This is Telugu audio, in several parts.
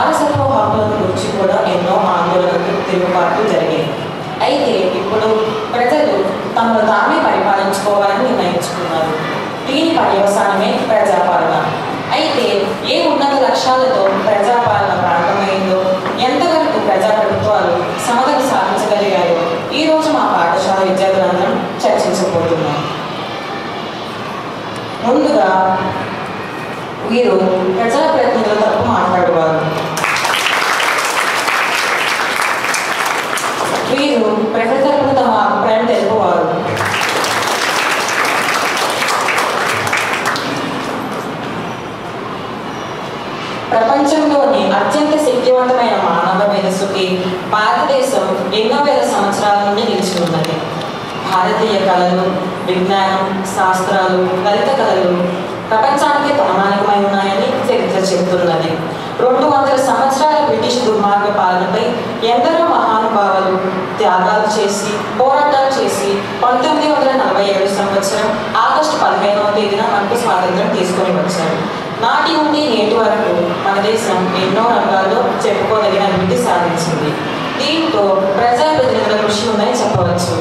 వారసత్వ హక్కుల గురించి కూడా ఎన్నో ఆందోళనలు తిరుగుబాట్లు జరిగాయి అయితే ఇప్పుడు ప్రజలు తమను తామే పరిపాలించుకోవాలని నిర్ణయించుకున్నారు దీని పర్యవసానమే ప్రజాపాలన అయితే ఏ ఉన్నత లక్ష్యాలతో ప్రజాపాలన ప్రారంభమైందో ఎంతవరకు ప్రజా ప్రభుత్వాలు సమతలు సాధించగలిగాయో ఈ రోజు మా పాఠశాల విద్యార్థులందరం చర్చించబోతున్నాం ముందుగా వీరు ప్రజా ప్రతినిధుల తరపు మాట్లాడేవారు వీరు ప్రజల తరపున తమ అభిప్రాయం తెలుపువారు ప్రపంచంలోని అత్యంత శక్తివంతమైన మానవ మేధస్సుకి భారతదేశం ఎన్నో వేల సంవత్సరాల నుండి నిలిచి ఉన్నది భారతీయ కళలు విజ్ఞానం శాస్త్రాలు లలిత కళలు ప్రపంచానికి తలమానికమై ఉన్నాయని చరిత్ర చెబుతున్నది రెండు వందల సంవత్సరాల బ్రిటిష్ దుర్మార్గ పాలనపై ఎందరో మహానుభావులు త్యాగాలు చేసి పోరాటాలు చేసి పంతొమ్మిది వందల నలభై ఏడు సంవత్సరం ఆగస్టు పదిహేనవ తేదీన మనకు స్వాతంత్రం తీసుకొని వచ్చారు నాటి నుండి నేటి వరకు మన దేశం ఎన్నో రంగాల్లో చెప్పుకోదగిన అభివృద్ధి సాధించింది దీంతో ప్రజాప్రతినిధుల కృషి ఉందని చెప్పవచ్చు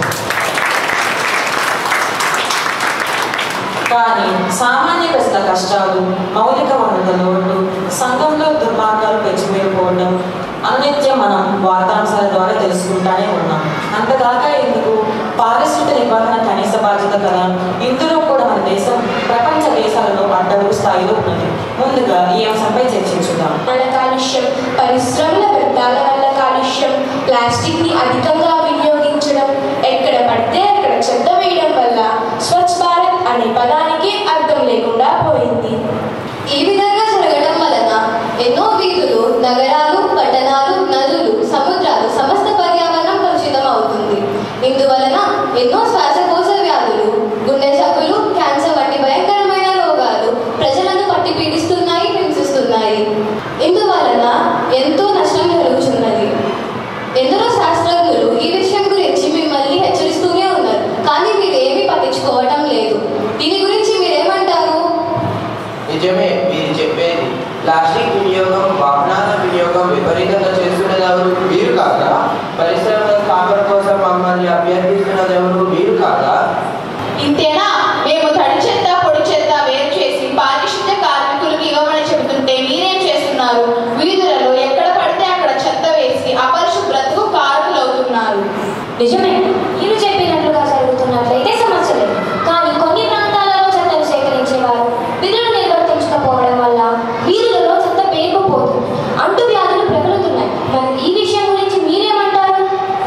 కానీ సామాన్య ప్రజల కష్టాలు మౌలిక వనరుల లోటు సంఘంలో దుర్మార్గాలు పెంచిపోయిపోవడం అనిత్యం మనం వార్తాంశాల ద్వారా తెలుసుకుంటానే ఉన్నాం అంతదాకా ఎందుకు పారిశుద్ధ నిర్వహణ కనీస బాధ్యత కదా ఇందులో కూడా మన దేశం ప్రపంచ దేశాలలో అడ్డడుగు స్థాయిలో ఉన్నది ముందుగా ఈ అంశంపై చర్చించుదాం మన కాలుష్యం పరిశ్రమల వ్యర్థాల వల్ల కాలుష్యం ప్లాస్టిక్ ని అధికంగా వినియోగించడం ఎక్కడ పడితే అక్కడ చెత్త వేయడం వల్ల స్వచ్ఛ భారత్ అనే పదానికి అర్థం లేకుండా పోయింది ఈ విధంగా జరగడం వలన ఎన్నో వీధులు నగరాలు పట్టణాలు నదులు సముద్రాలు సమస్త పర్యావరణం కలుషితం అవుతుంది ఇందువలన ఎన్నో శ్వాసకోశ వ్యాధులు గుండె జబ్బులు క్యాన్సర్ వంటి భయంకరమైన రోగాలు ప్రజలను పట్టి పీడిస్తున్నాయి హింసిస్తున్నాయి ఇందువలన ఎంతో నష్టం జరుగుతున్నది ఎందరో శాస్త్రజ్ఞులు ఈ విషయం గురించి మిమ్మల్ని హెచ్చరిస్తూనే ఉన్నారు కానీ మీరు ఏమీ పట్టించుకోవటం లేదు దీని గురించి మీరేమంటారు నిజమే మీరు చెప్పేది ప్లాస్టిక్ వినియోగం వాహనాల వినియోగం విపరీతంగా చేస్తున్నది ఎవరు మీరు కాదా పరిశ్రమల స్థాపన కోసం మమ్మల్ని అభ్యర్థిస్తున్నది ఎవరు మీరు కాదా ఇంతేనా మేము తడి చెత్త పొడి చెత్త వేరు చేసి పారిశుద్ధ్య కార్మికులకు ఇవ్వమని చెబుతుంటే మీరేం చేస్తున్నారు వీధులలో ఎక్కడ పడితే అక్కడ చెత్త వేసి అపరిశుభ్రతకు కారకులవుతున్నారు నిజమే మీరు చెప్పినట్లుగా జరుగుతున్నట్లయితే సమస్య లేదు కానీ కొన్ని ప్రాంతాలలో చెత్తను సేకరించేవారు విధులు నిర్వర్తించకపోవడం వల్ల వీధులలో చెత్త పేరుకుపోతుంది అంటు వ్యాధులు ప్రబలుతున్నాయి మరి ఈ విషయం గురించి మీరేమంటారు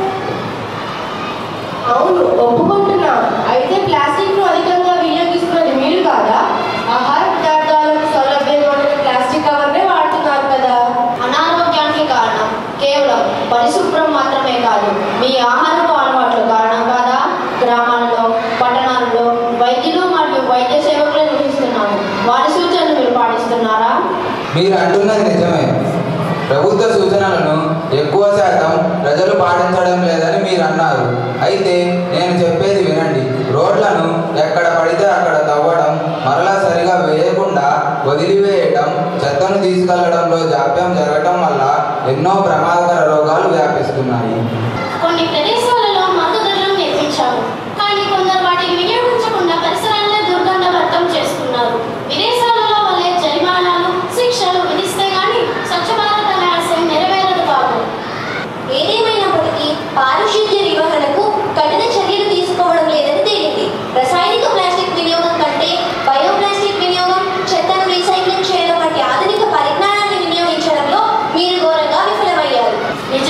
అవును ఒప్పుకుంటున్నా అయితే ప్లాస్టిక్ ను అధికంగా వినియోగిస్తున్నది మీరు కాదా ఆహార పదార్థాలకు సౌలభ్యంగా ఉన్న ప్లాస్టిక్ కవర్నే వాడుతున్నారు కదా అనారోగ్యానికి కారణం కేవలం పరిశుభ్రం మాత్రమే కాదు మీ ఆహారపు అలవాట్ల కారణం కాదా గ్రామాలలో పట్టణాలలో వైద్యులు మరియు వైద్య సేవకులను నిర్వహిస్తున్నాము వారి సూచనలు మీరు పాటిస్తున్నారా మీరు అంటున్నది నిజమే ప్రభుత్వ సూచనలను ఎక్కువ శాతం ప్రజలు పాటించడం లేదని మీరు అన్నారు అయితే నేను చెప్పేది వినండి రోడ్లను ఎక్కడ పడితే అక్కడ తవ్వడం మరలా సరిగా వేయకుండా వదిలివేయటం చెత్తను తీసుకెళ్లడంలో జాప్యం జరగటం వల్ల ఎన్నో ప్రమాదకర రోగాలు వ్యాపిస్తున్నాయి కొన్ని ప్రదేశాలలో మరుగుదొడ్లను నిర్మించారు కానీ కొందరు వాటిని వినియోగించకుండా పరిసరాలను దుర్గంధభరితం చేస్తున్నారు విదేశాలలో వల్లే జరిమానాలు శిక్షలు విధిస్తే గాని స్వచ్ఛ భారత్ అనే ఆశయం నెరవేరదు బాబు ఏదేమైనప్పటికీ పారిశుద్ధ్య నిర్వహణకు కఠిన చర్యలు తీసుకోవడం లేదని తేలింది రసాయనిక ప్లాస్టిక్ వినియోగం కంటే బయో ప్లాస్టిక్ వినియోగం చెత్తను రీసైక్లింగ్ చేయడం వంటి ఆధునిక పరిజ్ఞానాన్ని వినియోగించడంలో మీరు ఘోరంగా విఫలమయ్యారు నిజ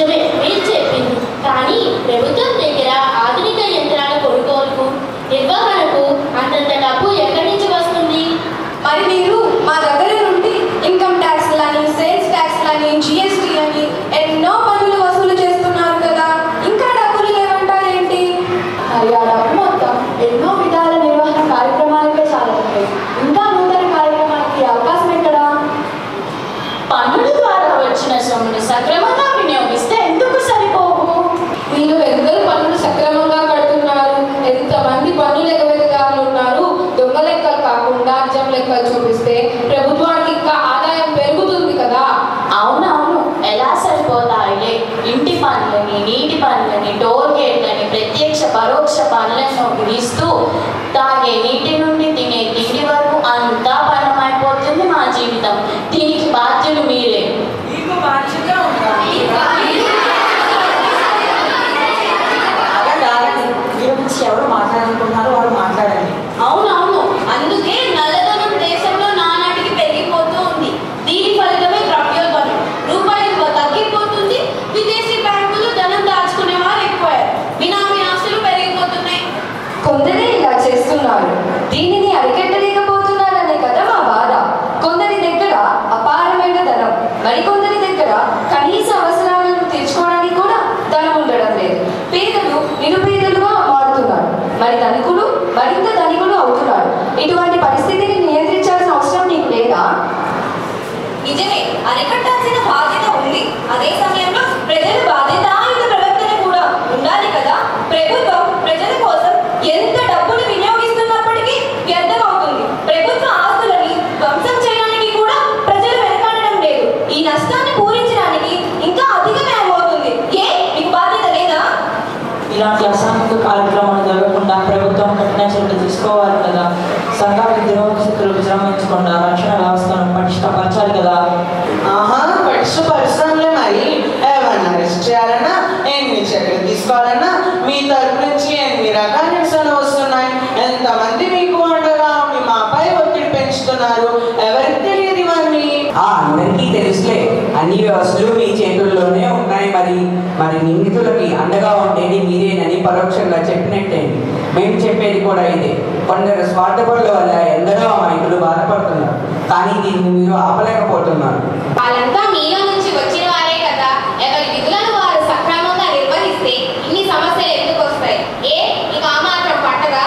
బాధ్యులు మీరే మీకు బాధ్యత ఉందా ఆగండి, ఆగండి. మీ గురించి ఎవరు మాట్లాడాలనుకుంటున్నారో వారు మాట్లాడండి అవునవును అందుకే నల్లధనం దేశంలో నానాటికి పెరిగిపోతూ ఉంది దీని ఫలితమే ద్రవ్యోల్బణం రూపాయి విలువ తగ్గిపోతుంది విదేశీ బ్యాంకులు ధనం దాచుకునే వారు ఎక్కువయ్యారు బినామీ ఆస్తులు పెరిగిపోతున్నాయి కొందరే ఇలా చేస్తున్నారు దీనిని అరికట్టలేకపోతున్నారనే కదా మా బాధ కొందరి దగ్గర అపారమైన ధనం మరికొందరి దగ్గర కనీస అవసరాలను తీర్చుకోవడానికి కూడా ధనం ఉండడం లేదు పేదలు నిరుపేదలుగా మారుతున్నారు మరి ధనికులు మరింత ధనికులు అవుతున్నారు ఇటువంటి పరిస్థితిని నియంత్రించాల్సిన అవసరం నీకు లేదా నిజమే అరికట్టాల్సిన బాధ్యత ఉంది అదే సమయంలో ప్రజల బాధ్యతాయుత ప్రవర్తన కూడా ఉండాలి కదా ప్రభుత్వం ప్రజల కోసం ఎంత డబ్బులు వినియోగిస్తున్నప్పటికీ వ్యర్థమవుతుంది ప్రభుత్వ ఆస్తులని ధ్వంసం చేయడానికి కూడా ప్రజలు వెనకాడడం లేదు ఈ నష్టాన్ని పూరించడానికి ఇంకా అధిక వ్యయం అవుతుంది ఏ మీకు బాధ్యత లేదా ఇలాంటి అసాంఘిక కార్యక్రమాలు జరగకుండా ప్రభుత్వం కఠిన చర్యలు తీసుకోవాలి కదా సంఘ విద్రోహ శక్తులు విశ్రమించకుండా రక్షణ వ్యవస్థను పటిష్టపరచాలి కదా ఆహా పట్టు పరిశ్రమలే మరి ఏమన్నా అరెస్ట్ చేయాలన్నా ఎన్ని చర్యలు తీసుకోవాలన్నా మీ తరపు నుంచి ఎన్ని రకాల నిరసనలు వస్తున్నాయి ఎంతమంది మీకు అండగా మీ మాపై ఒత్తిడి పెంచుతున్నారు ఎవరికి తెలియదు ఇవన్నీ ఆ అందరికీ తెలుసులే అన్ని వ్యవస్థలు మీ చేతుల్లోనే ఉన్నాయి మరి మరి నిందితులకి అండగా ఉండేది మీరేనని పరోక్షంగా చెప్పినట్టేంటి మేము చెప్పేది కూడా ఇదే కొందరు స్వార్థపరుల వల్ల ఎందరో అమాయకులు బాధపడుతున్నారు కానీ దీన్ని మీరు ఆపలేకపోతున్నారు వాళ్ళంతా మీలో నుంచి వచ్చిన వారే కదా ఎవరి విధులను వారు సక్రమంగా నిర్వహిస్తే ఇన్ని సమస్యలు ఎందుకు వస్తాయి ఏ నీకు ఆ మాత్రం పట్టదా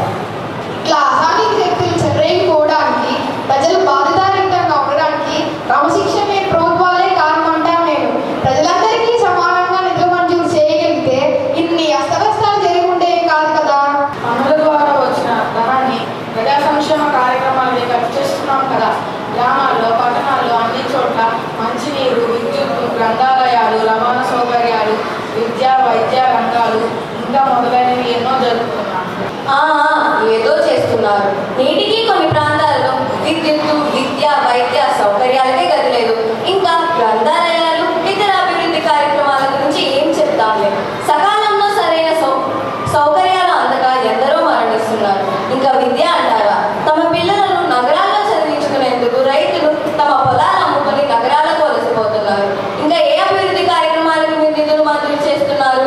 ఇట్లా అసాంఘిక శక్తులు చెర్రేగిపోవడానికి ప్రజలు బాధితారహితంగా ఉండడానికి క్రమశిక్షణ ప్రభుత్వాలే కారణమంటాను నేను ప్రజలందరికీ సమానంగా నిధులు మంజూరు చేయగలిగితే ఇన్ని అస్తవ్యస్తాలు జరిగి ఉండేవి కాదు కదా పన్నుల ద్వారా వచ్చిన ధనాన్ని ప్రజా సంక్షేమ కార్యక్రమాలకి ఖర్చు చేస్తున్నాం కదా గ్రామాల్లో పట్టణాల్లో అన్ని చోట్ల మంచినీరు విద్యుత్ గ్రంథాలయాలు రవాణా సౌకర్యాలు విద్యా వైద్య రంగాలు ఇంకా మొదలైనవి ఎన్నో జరుపుతున్నాం ఆ, ఆ, ఏదో చేస్తున్నారు నేటికి కొన్ని ప్రాంతాల్లో విద్యుత్తు విద్య వైద్య సౌకర్యాలకే గది లేదు ఇంకా గ్రంథాలయాలు ఇతర అభివృద్ధి కార్యక్రమాల గురించి ఏం చెప్తాంలే సకాలంలో సరైన సౌ సౌకర్యాలు అందక ఎందరో మరణిస్తున్నారు ఇంకా విద్య అంటారా తమ పిల్లలను నగరాల్లో చదివించుకునేందుకు రైతులు తమ పొలాలు అమ్ముకొని నగరాలకు వలసిపోతున్నారు ఇంకా ఏ అభివృద్ధి కార్యక్రమాలకు మీరు నిధులు మంజూరు చేస్తున్నారు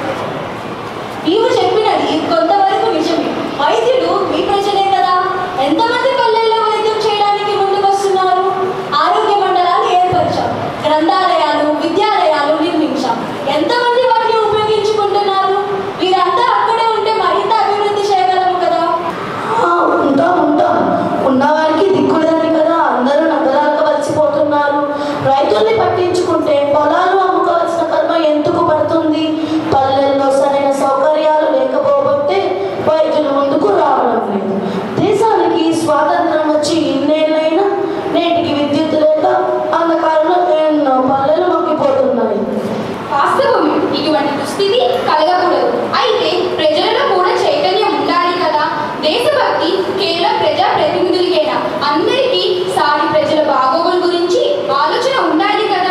నీవు చెప్పినది కొంతవరకు నిజమే వైద్యులు మీ ప్రజలే కదా ఎంతమంది పల్లెల్లో వైద్యం చేయడానికి ముందుకొస్తున్నారు ఆరోగ్య మండలాలు ఏర్పరిచాం గ్రంథాలయాలు విద్యాలయాలు నిర్మించాం ఎంతమంది వాటిని ఉపయోగించుకుంటున్నారు వీరంతా అక్కడే ఉంటే మరింత అభివృద్ధి చేయగలము కదా ఉంటాం ఉంటాం ఉన్నవారికి దిక్కులేదని కదా అందరూ నగరాలకు వచ్చిపోతున్నారు రైతుల్ని పట్టించుకుంటే పొలాలు అమ్ముకోవాల్సిన కర్మ ఎందుకు పడుతుంది పల్లెల్లో సరైన సౌకర్యాలు లేకపోతే వైద్యులు ముందుకు రావడం లేదు దేశానికి స్వాతంత్రం వచ్చి ఇన్నేళ్ళైనా నేటికి విద్యుత్ లేక అంధకారంలో ఎన్నో పల్లెలు మొక్కిపోతున్నాయి వాస్తవం ఇటువంటి దుస్థితి కలగకూడదు అయితే ప్రజలలో కూడా చైతన్యం ఉండాలి కదా దేశభక్తి కేవలం ప్రజా ప్రతినిధులకేనా అందరికీ సాటి ప్రజల బాగోగుల గురించి ఆలోచన ఉండాలి కదా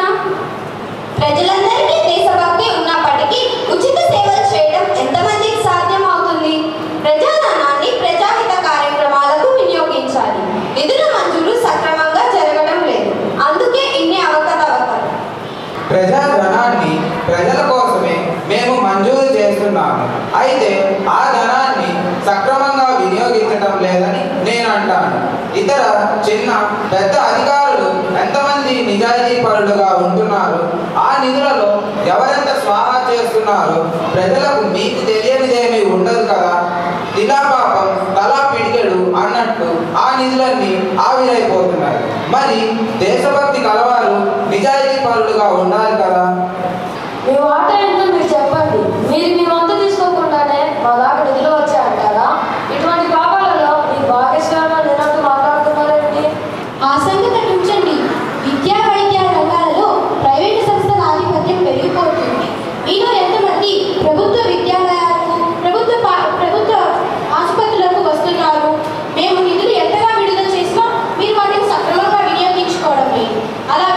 ప్రజలందరికీ దేశభక్తి ఉన్నప్పటికీ ఉచిత సేవలు చేయడం ఎంతమందికి సాధ్యం అవుతుంది ప్రజాధనాన్ని ప్రజాహిత కార్యక్రమాలకు వినియోగించాలి నిధుల మంజూరు సక్రమంగా జరగడం లేదు అందుకే ఇన్ని అవకతవకలు ప్రజా ధనాన్ని ప్రజల కోసమే మేము మంజూరు చేస్తున్నాము అయితే ఆ ధనాన్ని సక్రమంగా వినియోగించడం లేదని నేను అంటాను ఇతర చిన్న పెద్ద అధికారులు ఎంతమంది నిజాయితీ పరులుగా ఉంటున్నారు ఆ నిధులలో ఎవరెంత స్వాహా చేస్తున్నారు ప్రజలకు మీకు తెలియనిదేమీ ఉండదు కదా ఇలా పాపం తలా పిడికెడు అన్నట్టు ఆ నిధులన్నీ ఆవిరైపోతున్నాయి మరి దేశభక్తి కలవారు నిజాయితీ పరులుగా ఉండాలి కదా మీ వాట ఏంటో మీరు చెప్పండి మీరు మీ వంతు తీసుకోకుండానే మా దాకా నిధులు వచ్చాయంటారా ఇటువంటి పాపాలలో మీ భాగస్వామ్యం లేనట్టు మాట్లాడుతున్నారేంటి ఆ సంగతి ఉంచండి విద్యా వైద్య రంగాలలో ప్రైవేటు సంస్థల ఆధిపత్యం పెరిగిపోతుంది మీలో ఎంతమంది ప్రభుత్వ విద్యాలయాలకు ప్రభుత్వ పా- ప్రభుత్వ ఆసుపత్రులకు వస్తున్నారు మేము నిధులు ఎంతగా విడుదల చేసినా మీరు వాటిని సక్రమంగా వినియోగించుకోవడం లేదు అలా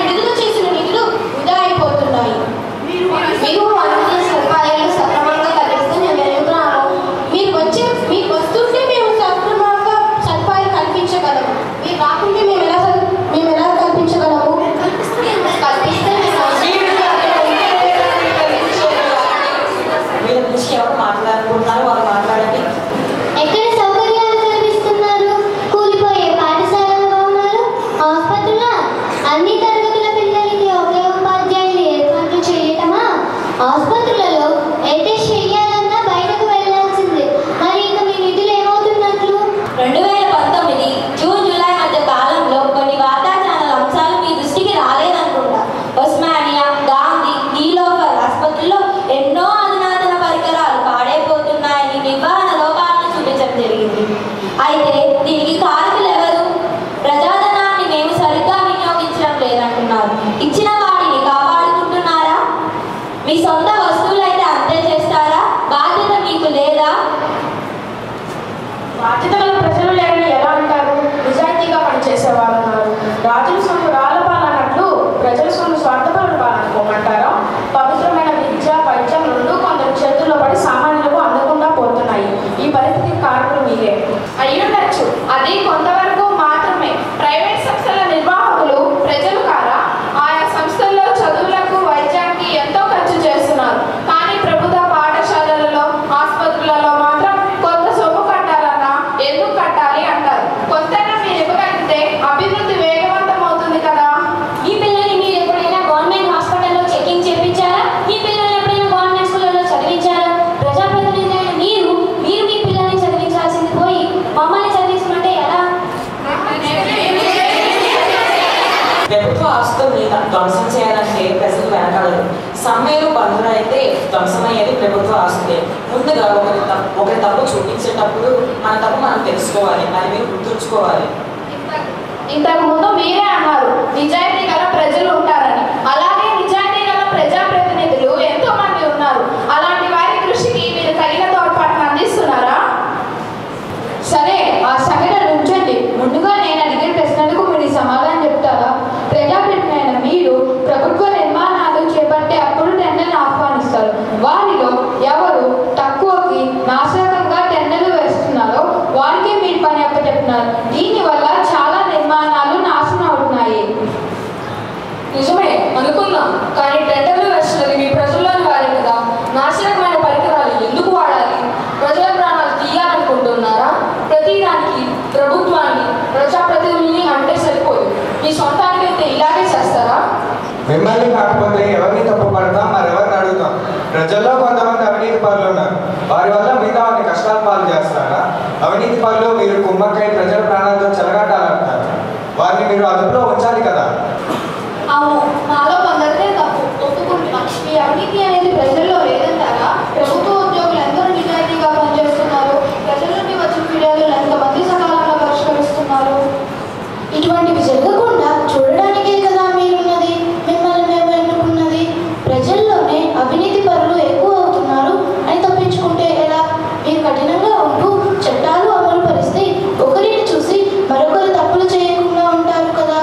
ఇచ్చిన వాడిని కాపాడుకుంటున్నారా మీ సొంత వస్తువులైతే అంతే చేస్తారా బాధ్యత మీకు లేదా బాధ్యత గల ప్రజలు లేరని ఎలా అంటారు నిజాయితీగా పనిచేసేవారు ఉన్నారు రాజుల సొమ్ము రాళ్ళ పాలన్నట్లు ప్రజల సొమ్ము స్వార్థపరుల పాలనుకోమంటారా పవిత్రమైన విద్య వైద్యం రెండు కొందరు చేతుల్లో పడి సామాన్యులకు అందకుండా పోతున్నాయి ఈ పరిస్థితికి కారణం మీరే అయ్యుండొచ్చు అది కొంతవరకు మాత్రమే ప్రైవేట్ సంస్థల నిర్వాహకులు ప్రజలు కారా ఆయా సంస్థల్లో చదువులకు వైద్యానికి ఎంతో ఖర్చు చేస్తున్నారు కానీ ప్రభుత్వ పాఠశాలలలో ఆసుపత్రులలో మాత్రం కొంత సొమ్ము కట్టాలన్నా ఎందుకు కట్టాలి అంటారు కొంతైనా మీరు ఇవ్వగలిగితే అభివృద్ధి వేగవంతం అవుతుంది కదా మీ పిల్లల్ని మీరు ఎప్పుడైనా గవర్నమెంట్ హాస్పిటల్లో చెకింగ్ చేయించారా మీ పిల్లల్ని ఎప్పుడైనా గవర్నమెంట్ స్కూళ్ళలో చదివించారా ప్రజాప్రతినిధులైన మీరు మీరు మీ పిల్లల్ని చదివించాల్సింది పోయి మమ్మల్ని చదివించమంటే ఎలా ప్రభుత్వ ఆస్తుల్ని ధ్వంసం చేయాలంటే ప్రజలు వెనకాలరు సమ్మెలు బంధులు అయితే ధ్వంసమయ్యేది ప్రభుత్వ ఆస్తులే ముందుగా ఒకరి తప్పు ఒకరి తప్పు చూపించేటప్పుడు మన తప్పు మనం తెలుసుకోవాలి అది మీరు గుర్తుంచుకోవాలి ఇంతకు ముందు మీరే అన్నారు నిజాయితీ గల ప్రజలు ఉంటారని అలాగే నిజాయితీ గల ప్రజాప్రతినిధులు ఎంతో మంది ఉన్నారు అలాంటి వారి కృషికి మీరు తగిన తోడ్పాటును అందిస్తున్నారా సరే ఆ సంఘటన ఉంచండి ముందుగా నేను అడిగే ప్రశ్నలకు మీరు సమాధానం చెప్తారా ప్రజాప్రతినిధులైన మీరు ప్రభుత్వ నిర్మాణాలు చేపట్టే అప్పుడు టెండర్లు ఆహ్వానిస్తారు వారిలో ఎవరు తక్కువకి నాశకంగా టెండర్లు వేస్తున్నారో వారికే మీరు పని అప్పచెప్తున్నారు దీనివల్ల చాలా నిర్మాణాలు నాశనం అవుతున్నాయి నిజమే అనుకున్నాం కానీ టెండర్లు వేస్తున్నది మీ ప్రజల్లోని వారే కదా నాశనకమైన పరికరాలు ఎందుకు వాడాలి ప్రజల ప్రాణాలు తీయాలనుకుంటున్నారా ప్రతిదానికి ప్రభుత్వాన్ని ప్రజాప్రతినిధుల్ని అంటే సరిపోదు మీ సొంతానికైతే ఇలాగే చేస్తారా మిమ్మల్ని కాకపోతే ఎవరిని తప్పు పడతాం మరెవరిని అడుగుతాం ప్రజల్లో కొంతమంది అవినీతి పరులు ఉన్నారు వారి వల్ల మిగతా వారిని కష్టాలు పాలు చేస్తారా అవినీతి పరులు మీరు కుమ్మక్కై ప్రజల ప్రాణాలతో చెలగాటాలంటారు వారిని మీరు అదుపులో ఉంచాలి కదా అవును నాలో కొందరిదే తప్పు ఒప్పుకుంటున్నాం ఈ అవినీతి అనేది ప్రజల్లో లేదంటారా ప్రభుత్వ ఉద్యోగులు ఎందరూ నిజాయితీగా పనిచేస్తున్నారు ప్రజల నుండి వచ్చిన ఫిర్యాదులు ఎంతమంది సకాలంలో పరిష్కరిస్తున్నారు ఇటువంటివి జరగకుండా చూడడానికే కదా మీరున్నది మిమ్మల్ని మేము ఎన్నుకున్నది ప్రజల్లోనే అవినీతి పరులు ఎక్కువ అవుతున్నారు అని తప్పించుకుంటే ఎలా మీరు కఠినంగా ఉంటూ చట్టాలు అమలు పరిస్తే ఒకరిని చూసి మరొకరు తప్పులు చేయకుండా ఉంటారు కదా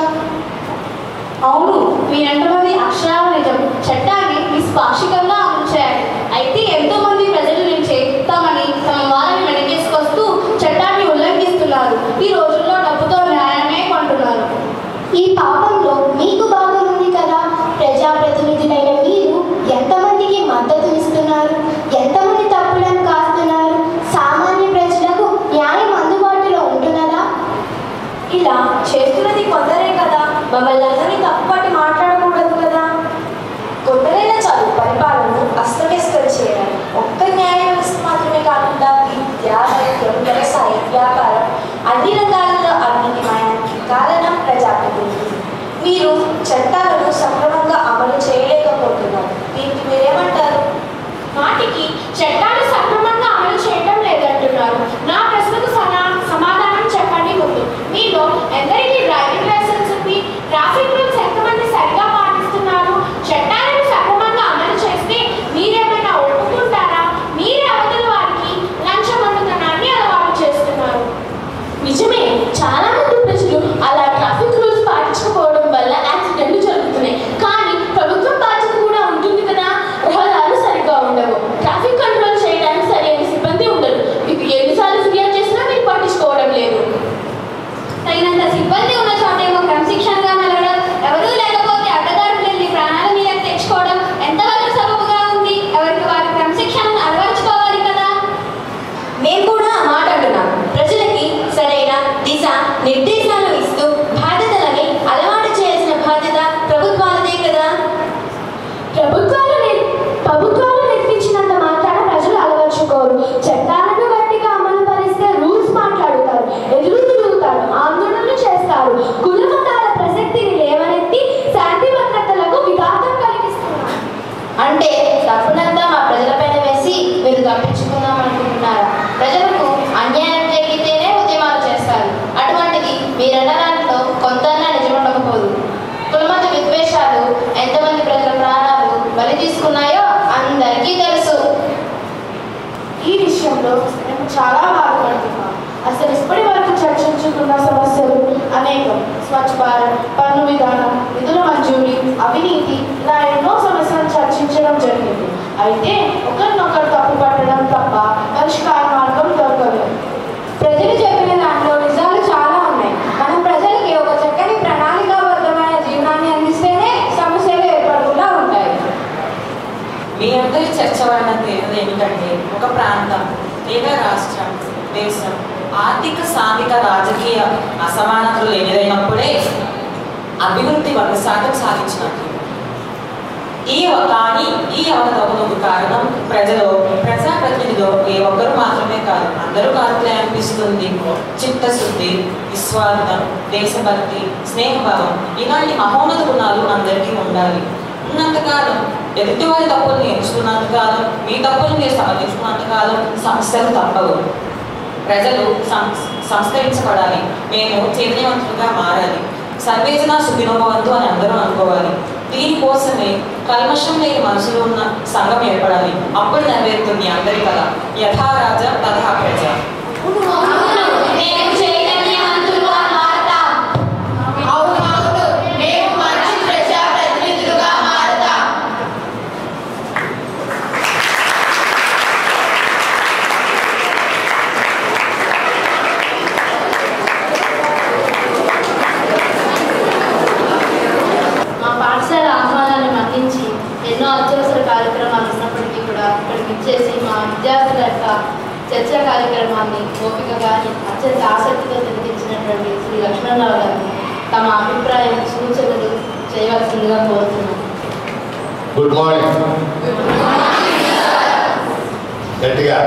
అవును మీరంటున్నది అక్షరాల నిజం చట్టాన్ని నిష్పాక్షికంగా అమలు చేయాలి అయితే ఎంతో మంది ప్రజల నుంచి తమని తమ వారిని వెనకేసుకొస్తూ చట్టాన్ని ఉల్లంఘిస్తున్నారు ఈ రోజుల్లో డబ్బుతో న్యాయమే కొంటున్నారు ఈ పాపంలో మీకు భాగం ఉంది కదా ప్రజాప్రతినిధులైన మీరు ఎంతమందికి మద్దతునిస్తున్నారు ఎంతమంది తప్పులను కాస్తున్నారు సామాన్య ప్రజలకు న్యాయం అందుబాటులో ఉంటున్నదా ఇలా చేస్తున్నది కొందరే కదా మమ్మల్ని అందరినీ తప్పుపట్టి మాట్లాడకూడదు కదా కొందరైనా చాలు పరిపాలనను అస్తవ్యస్తం చేయాలి ఒక్క న్యాయ వ్యవస్థ మాత్రమే కాకుండా విద్య వైద్యం వ్యవసాయం వ్యాపారం అన్ని రంగాలలో అవినీతిమయానికి కారణం ప్రజాప్రతినిధులు మీరు చట్టాలను సక్రమంగా అమలు చేయలేకపోతున్నారు దీనికి మీరేమంటారు మాటికి చట్టాలు సక్రమంగా అమలు చేయడం లేదంటున్నారు నా ప్రశ్నకు సనా- సమాధానం చెప్పండి ముందు మీలో ఎందరికీ డ్రైవింగ్ లైసెన్స్ ఉంది ట్రాఫిక్ రూల్స్ ఎంతమంది సరిగా పాటిస్తున్నారు చట్టాలను సక్రమంగా అమలు చేస్తే మీరేమైనా ఒప్పుకుంటారా మీరే అవతల వారికి లంచం అందుతనాన్ని అలవాటు చేస్తున్నారు నిజమే చాలా మంది ప్రజలు అలా ట్రాఫిక్ రూల్స్ పాటించకపోవడం వల్ల యాక్సిడెంట్లు జరుగుతున్నాయి బలి తీసుకున్నాయో అందరికీ తెలుసు ఈ విషయంలో మేము చాలా బాధపడుతున్నాం అసలు ఇప్పటి వరకు చర్చించుకున్న సమస్యలు అనేకం స్వచ్ఛ భారత్ పన్ను విధానం నిధుల మంజూరీ అవినీతి ఇలా ఎన్నో సమస్యలను చర్చించడం జరిగింది అయితే ఒకరినొకరు తప్పు పట్టడం తప్ప పరిష్కార మార్గం దొరకలేదు ప్రజలు చెప్పిన దాంట్లో నిజాలు చాలా ఉన్నాయి మనం ప్రజలకి ఒక చక్కని ప్రణాళికాబద్ధమైన జీవనాన్ని అందిస్తేనే సమస్యలు ఏర్పడకుండా ఉంటాయి మీ అందరి చర్చ వలన తేలినది ఏమిటంటే ఒక ప్రాంతం లేదా రాష్ట్రం దేశం ఆర్థిక సాంఘిక రాజకీయ అసమానతలు లేనిదైనప్పుడే అభివృద్ధి వంద శాతం సాధించినట్లు ఈ కానీ ఈ అవకతవకలకు కారణం ప్రజలు ప్రజాప్రతినిధిలో ఏ ఒక్కరు మాత్రమే కాదు అందరూ కాదులే అనిపిస్తుంది చిత్తశుద్ధి విశ్వాసం దేశభక్తి స్నేహభావం ఇలాంటి మహోన్నత గుణాలు అందరికీ ఉండాలి ఉన్నంతకాలం ఎదుటివారి తప్పులు నేర్చుకున్నంతకాలం మీ తప్పులు మీరు సమర్థించుకున్నంతకాలం సమస్యలు తప్పవు ప్రజలు సం- సంస్కరించబడాలి మేము చైతన్యవంతులుగా మారాలి సర్వేజన సుఖినోభవంతు అని అందరూ అనుకోవాలి దీనికోసమే కల్మషం లేని మనసులో ఉన్న సంఘం ఏర్పడాలి అప్పుడు నెరవేరుతుంది అందరి కళ యథా రాజ తథా ప్రజ మేము చైతన్యవంతులుగా మారతాం అవునవును మేము మంచి ప్రజాప్రతినిధులుగా మారతాం మా పాఠశాల ఆహ్వానాన్ని మన్నించి ఎన్నో అత్యవసర కార్యక్రమాలు ఉన్నప్పటికీ కూడా ఇక్కడికి ఇచ్చేసి మా విద్యార్థుల యొక్క చర్చా కార్యక్రమాన్ని ఓపికగా అత్యంత ఆసక్తితో తిరిగించినటువంటి శ్రీ లక్ష్మణరావు గారిని తమ అభిప్రాయం సూచనలు చేయవలసిందిగా కోరుతున్నాను గుడ్ మార్నింగ్ గట్టిగా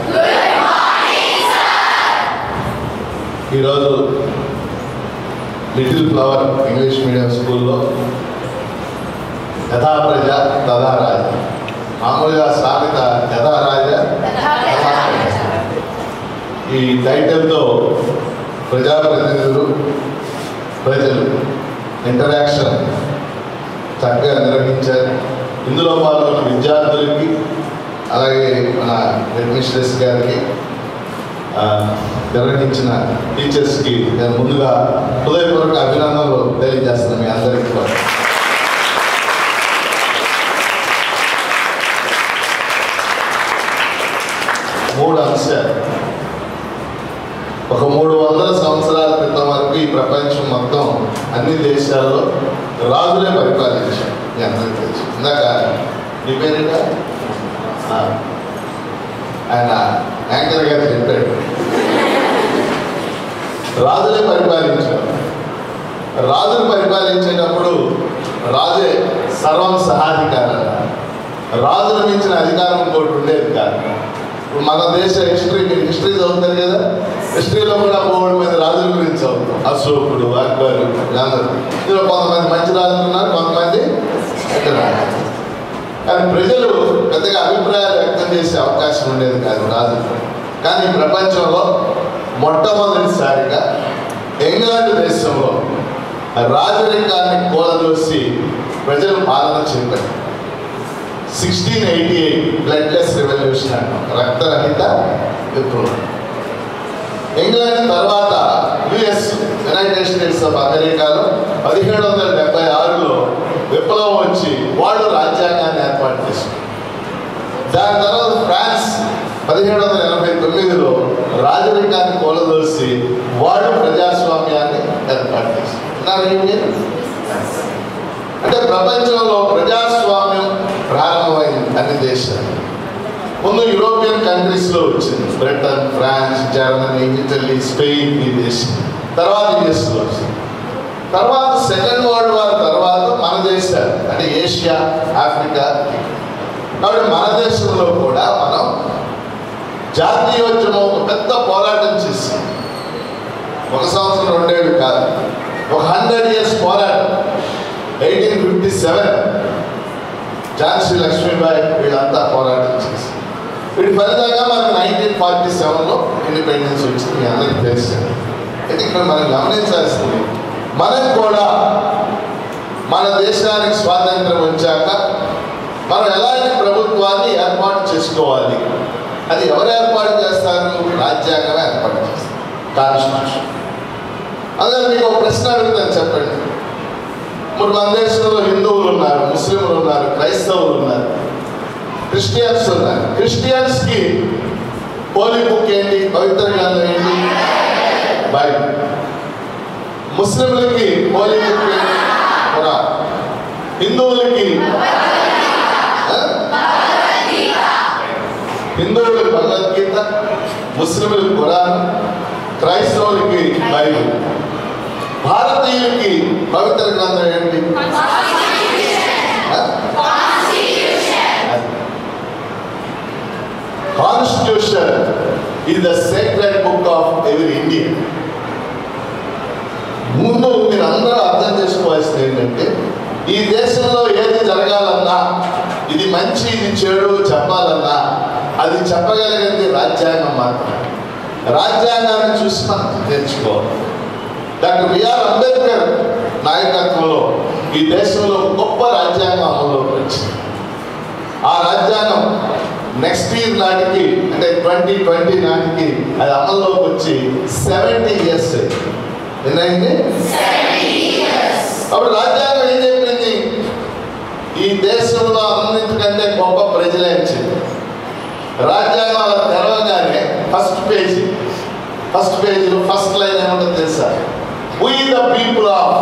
ఈరోజు లిటిల్ ఫ్లవర్ ఇంగ్లీష్ మీడియం స్కూల్లో యథా ప్రజ తథా రాజ మామూలుగా సామెత యథా రాజ తథా ప్రజ. ఈ టైటిల్తో ప్రజాప్రతినిధులు ప్రజలు ఇంటరాక్షన్ చక్కగా నిర్వహించారు ఇందులో పాల్గొన్న విద్యార్థులకి అలాగే మన హెడ్మిస్ట్రెస్ గారికి ఆ, నిర్వహించిన టీచర్స్కి నేను ముందుగా హృదయపూర్వక అభినందనలు తెలియజేస్తున్నాను మీ అందరికీ కూడా మూడు అంశాలు ఒక మూడు వందల సంవత్సరాల క్రితం వరకు ఈ ప్రపంచం మొత్తం అన్ని దేశాల్లో రాజులే పరిపాలించారు మీ అందరికీ తెలుసు ఇందాక నీ పేరేంటా? ఆ, ఆయన యాంకర్ గారు చెప్పాడు రాజులే పరిపాలించారు రాజులు పరిపాలించేటప్పుడు రాజే సర్వం సహాధికారం రాజులు మించిన అధికారం ఇంకోటి ఉండేది కాదు ఇప్పుడు మన దేశ హిస్టరీ మీరు హిస్టరీ చదువుతారు కదా హిస్టరీలో కూడా మూడు మంది రాజుల గురించి చదువుతాం అశోకుడు అక్బరు వీళ్ళందరూ ఇందులో కొంతమంది మంచి రాజులు ఉన్నారు కొంతమంది చెడ్డ రాజులు కానీ ప్రజలు పెద్దగా అభిప్రాయాలు వ్యక్తం చేసే అవకాశం ఉండేది కాదు రాజులు కానీ ఈ ప్రపంచంలో మొట్టమొదటిసారిగా ఇంగ్లాండ్ దేశంలో రాజరికాన్ని కూలదోసి ప్రజలు పాలన చేపట్టారు sixteen eighty eight bloodless revolution అంటాం రక్తరహిత విప్లవం ఇంగ్లాండ్ తర్వాత యుఎస్ యునైటెడ్ స్టేట్స్ ఆఫ్ అమెరికాలో పదిహేడు వందల డెబ్బై ఆరులో విప్లవం వచ్చి వాళ్ళు రాజ్యాంగాన్ని ఏర్పాటు చేశారు దాని తర్వాత ఫ్రాన్స్ పదిహేడు వందల ఎనభై తొమ్మిదిలో రాజరికాన్ని కూలదోసి వాళ్ళు ప్రజాస్వామ్యాన్ని ఏర్పాటు చేశారు విన్నారా ఏంటి? అంటే ప్రపంచంలో ప్రజాస్వామ్యం ప్రారంభమైంది అన్ని దేశాలు ముందు యూరోపియన్ కంట్రీస్లో వచ్చింది Britain France Germany Italy Spain ఈ దేశం తర్వాత యుఎస్లో వచ్చింది తర్వాత సెకండ్ వరల్డ్ వార్ తర్వాత మన దేశాలు అంటే ఏషియా ఆఫ్రికా కాబట్టి మన దేశంలో కూడా మనం జాతీయోద్యమం ఒక పెద్ద పోరాటం చేసాం ఒక సంవత్సరం రెండేళ్ళు కాదు ఒక హండ్రెడ్ ఇయర్స్ పోరాటం eighteen fifty seven Jhansi Lakshmibai వీళ్ళంతా పోరాటం చేసి వీటి ఫలితంగా మనకు నైన్టీన్ ఫార్టీ సెవెన్లో ఇండిపెండెన్స్ వచ్చింది మీ అందరికీ తెలుసు అయితే ఇక్కడ మనం గమనించాల్సింది మనకు కూడా మన దేశానికి స్వాతంత్రం వచ్చాక మనం ఎలాంటి ప్రభుత్వాన్ని ఏర్పాటు చేసుకోవాలి అది ఎవరు ఏర్పాటు చేస్తారు రాజ్యాంగం ఏర్పాటు చేస్తారు కాన్స్టిట్యూషన్ అందుకని మీకు ఒక ప్రశ్న అడుగుతాను చెప్పండి ఇప్పుడు మన దేశంలో హిందువులు ఉన్నారు ముస్లింలు ఉన్నారు క్రైస్తవులు ఉన్నారు క్రిస్టియన్స్ ఉన్నారు క్రిస్టియన్స్కి హోలీ బుక్ ఏంటి పవిత్ర గ్రంథం ఏంటి బైబిల్ ముస్లింలకి హోలీ బుక్ ఏంటి ఖురాన్ హిందువులకి ఆ? హిందువులకి భగవద్గీత ముస్లింలకు ఖురాన్ క్రైస్తవులకి బైబిల్ భారతీయులకి పవిత్ర గ్రంథం ఏంటి constitution is the secret book of ఎవరి ఇండియన్ ముందు మీరు అందరూ అర్థం చేసుకోవాల్సింది ఏంటంటే ఈ దేశంలో ఏది జరగాలన్నా ఇది మంచి ఇది చెడు చెప్పాలన్నా అది చెప్పగలిగింది రాజ్యాంగం మాత్రమే రాజ్యాంగాన్ని చూసి మనం తెచ్చుకోవాలి డాక్టర్ బిఆర్ అంబేద్కర్ నాయకత్వంలో ఈ దేశంలో గొప్ప రాజ్యాంగం అమలులోకి వచ్చింది ఆ రాజ్యాంగం నెక్స్ట్ ఇయర్ నాటికి అంటే ట్వంటీ ట్వంటీ నాటికి అది అమల్లోకి వచ్చి సెవెంటీ ఇయర్స్ ఎన్నైంది అప్పుడు రాజ్యాంగం ఏం చెప్పింది ఈ దేశంలో అన్నింటికంటే గొప్ప ప్రజలే వచ్చింది రాజ్యాంగం అలా తెరవగానే ఫస్ట్ పేజీ ఫస్ట్ పేజీలో ఫస్ట్ లైన్ ఏమంటో తెలుసా we the people of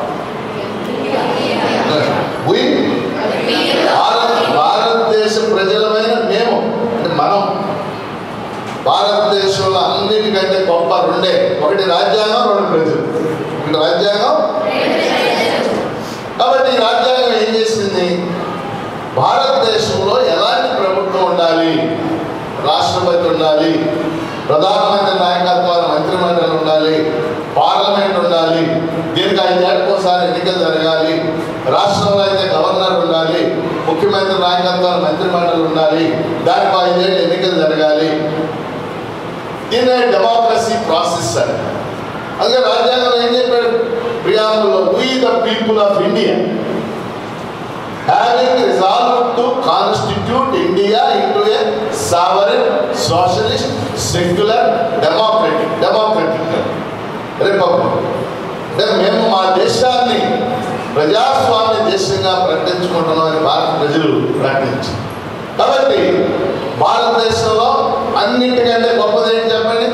we Bharat భారతదేశ ప్రజలమైన మేము అంటే మనం భారతదేశంలో అన్నిటికంటే గొప్ప రెండే ఒకటి రాజ్యాంగం రెండు ప్రజలు ఒకటి రాజ్యాంగం కాబట్టి ఈ రాజ్యాంగం ఏం చేసింది భారతదేశంలో ఎలాంటి ప్రభుత్వం ఉండాలి రాష్ట్రపతి ఉండాలి ప్రధానమంత్రి నాయకత్వాలు మంత్రిమండలి ఉండాలి పార్లమెంట్ ఉండాలి దీనికి ఐదేళ్ళకోసారి ఎన్నికలు జరగాలి రాష్ట్రంలో అయితే గవర్నర్ ఉండాలి ముఖ్యమంత్రి నాయకత్వాలు మంత్రిమండలి ఉండాలి దానికి ఐదేళ్ళు ఎన్నికలు జరగాలి దీన్నే డెమోక్రసీ ప్రాసెస్ అని అందుకే రాజ్యాంగం ఏం చెప్పాడు ప్రియాంబులో we the people of India having resolved to constitute India into a sovereign, socialist, secular, democratic, democratic republic. అంటే మేము మా దేశాన్ని ప్రజాస్వామ్య దేశంగా ప్రకటించుకుంటున్నామని భారత ప్రజలు ప్రకటించారు కాబట్టి భారతదేశంలో అన్నింటికంటే గొప్పదేంటి చెప్పండి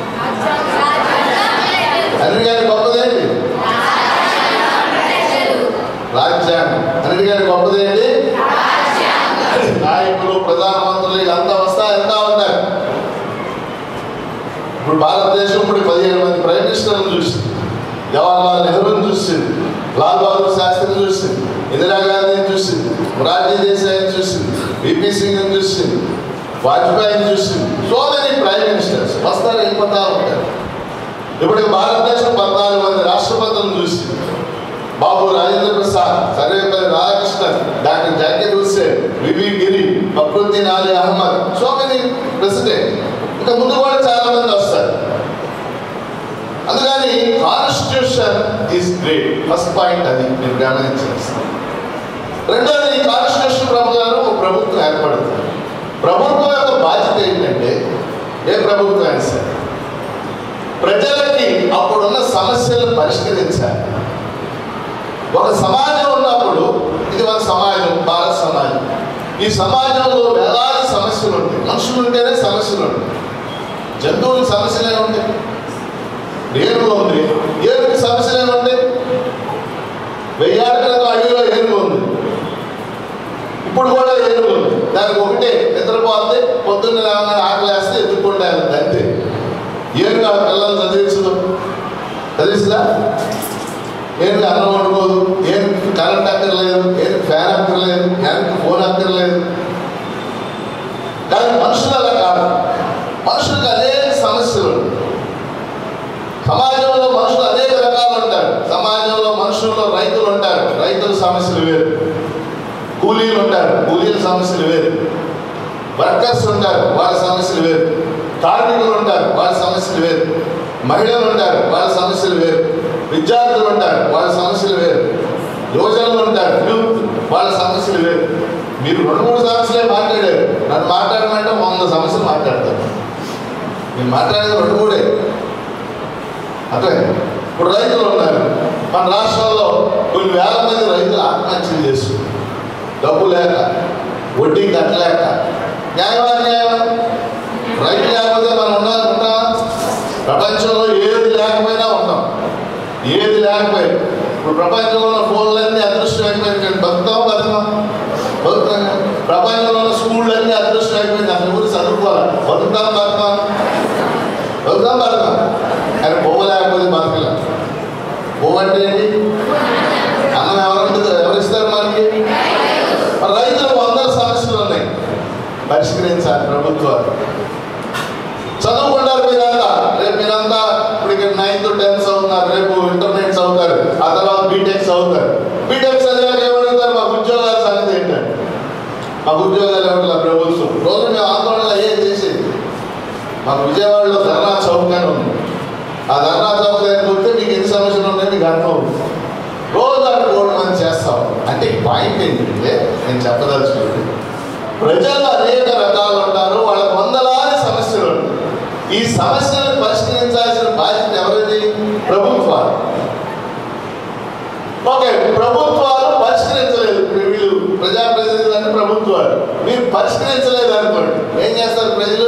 అన్నిటికంటే గొప్పదేంటి రాజ్యాంగం అన్నిటికంటే గొప్పదేంటి నాయకులు ప్రధానమంత్రులు వీళ్ళంతా వస్తా ఎంత ఉన్నారు ఇప్పుడు భారతదేశం ఇప్పుడు పదిహేను మంది ప్రైమ్ మినిస్టర్లు చూసింది జవహర్లాల్ నెహ్రూని చూసింది లాల్ బహదూర్ శాస్త్రిని చూసింది ఇందిరాగాంధీని చూసింది మొరార్జీ దేశాయిని చూసింది విపి సింగ్ని చూసింది వాజ్పేయిని చూసింది సో మెనీ ప్రైమ్ మినిస్టర్స్ వస్తారు వెళ్ళిపోతా ఉంటారు ఇప్పుడు భారతదేశం పద్నాలుగు మంది రాష్ట్రపతులను చూసింది Babu Rajendra Prasad Sarvepalli Radhakrishnan doctor Zakir Hussain V V Giri Fakhruddin Ali Ahmed so many president ఇంకా ముందు కూడా చాలా మంది వస్తారు అందుకని constitution is great first point అది మీరు గమనించాల్సింది రెండోది కాన్స్టిట్యూషన్ ప్రకారం ఒక ప్రభుత్వం ఏర్పడుతుంది ప్రభుత్వం యొక్క బాధ్యత ఏంటంటే ఏ ప్రభుత్వం అయినా సరే ప్రజలకి అప్పుడున్న సమస్యలను పరిష్కరించాలి ఒక సమాజం ఉన్నప్పుడు ఇది మన సమాజం భారత సమాజం ఈ సమాజంలో వేలాది సమస్యలు ఉంటాయి మనుషులు ఉంటేనే సమస్యలు ఉంటాయి జంతువులకు సమస్యలే ఉంటాయి ఏనుగు ఉంది ఏనుగుకి సమస్యలే ఉంటాయి వెయ్యాల క్రితం అడవిలో ఏనుగు ఉంది ఇప్పుడు కూడా ఏనుగు ఉంది దానికి ఒకటే నిద్రపోతే పొద్దున్న లేవగానే ఆకలి వేస్తే ఎత్తుక్కుంటే అంతే ఏనుగు ఆ పిల్లలు చదివించదు చదివిస్తుందా ఏనుగు అన్నం వండుకోదు ఏనుగు కరెంట్ అక్కర్లేదు ఏనుగు ఫ్యాన్ అక్కర్లేదు ఏనుగు ఫోన్ అక్కర్లేదు కానీ మనుషులు అలా కాదు మనుషులకు అనేక సమస్యలు ఉంటాయి. సమాజంలో మనుషులు అనేక రకాలు ఉంటారు సమాజంలో మనుషుల్లో రైతులు ఉంటారు రైతుల సమస్యలు వేరు కూలీలు ఉంటారు కూలీల సమస్యలు వేరు వర్కర్స్ ఉంటారు వాళ్ళ సమస్యలు వేరు కార్మికులు ఉంటారు వాళ్ళ సమస్యలు వేరు మహిళలు ఉంటారు వాళ్ళ సమస్యలు వేరు విద్యార్థులు ఉంటారు వాళ్ళ సమస్యలు వేరు యువజనులు ఉంటారు యూత్ వాళ్ళ సమస్యలు వేరు మీరు రెండు మూడు సమస్యలే మాట్లాడారు నన్ను మాట్లాడమంటే వంద సమస్యలు మాట్లాడతాను నేను మాట్లాడేది రెండు మూడే అట్లే ఇప్పుడు రైతులు ఉన్నారు మన రాష్ట్రంలో కొన్ని వేల మంది రైతులు ఆత్మహత్యలు చేస్తున్నారు డబ్బు లేక వడ్డీ కట్టలేక న్యాయమా న్యాయం రైతు లేకపోతే మనం ఉన్నా ఉంటాం ప్రపంచంలో ఏది లేకపోయినా ఉంటాం ఏది లేకపోయినా ఇప్పుడు ప్రపంచంలో ఉన్న ఫోన్లన్నీ అదృష్టం అయిపోయింది కానీ బతుకుతాం బతుకుతాం బతుకుతాం కదా. ప్రపంచంలో ఉన్న స్కూళ్ళన్నీ అదృష్టం అయిపోయింది అసలు ఊరు చదువుకోవాలి బతుకుతాం బతుకుతాం బతుకుతాం బతుకుతాం కానీ బొమ్మ లేకపోతే బతకలేం బొమ్మ అంటే ఏంటి అన్నం ఎవరంటే ఎవరిస్తారు మనకి మరి రైతులకు వందల సమస్యలు ఉన్నాయి పరిష్కరించాలి ప్రభుత్వాలు చదువుకుంటారు మీరంతా రేపు మీరంతా ఇప్పుడు ఇక్కడ నైన్త్ టెన్త్ చదువుతున్నారు రేపు ఇంటర్మీడియట్ చదువుతారు ఆ తర్వాత బీటెక్ చదువుతారు బీటెక్ చదివాక ఏమడుగుతారు మాకు ఉద్యోగాల సంగతి ఏంటంటే మాకు ఉద్యోగాలు ఇవ్వట్ల ప్రభుత్వం రోజు మేము ఆందోళన అయ్యే చేసేది మాకు విజయవాడలో ధర్నా చౌక్ అని ఉంది ఆ ధర్నా చౌక్ దగ్గరికి వస్తే మీకు ఎన్ని సమస్యలు ఉన్నాయో మీకు అర్థం అవుతుంది రోజు అక్కడ కూడా మనం చేస్తాం అంటే పాయింట్ ఏంటంటే నేను చెప్పదలుచుకోండి ప్రజలు అనేక రకాలు ఉంటారు వాళ్ళకి వందలాది సమస్యలు ఉంటాయి ఈ సమస్యలను పరిష్కరించాల్సిన బాధ్యత ఎవరిది ప్రభుత్వాలు ఓకే ప్రభుత్వాలు పరిష్కరించలేదు ఇప్పుడు వీళ్ళు ప్రజాప్రతినిధులు అంటే ప్రభుత్వాలు మీరు పరిష్కరించలేదు అనుకోండి ఏం చేస్తారు ప్రజలు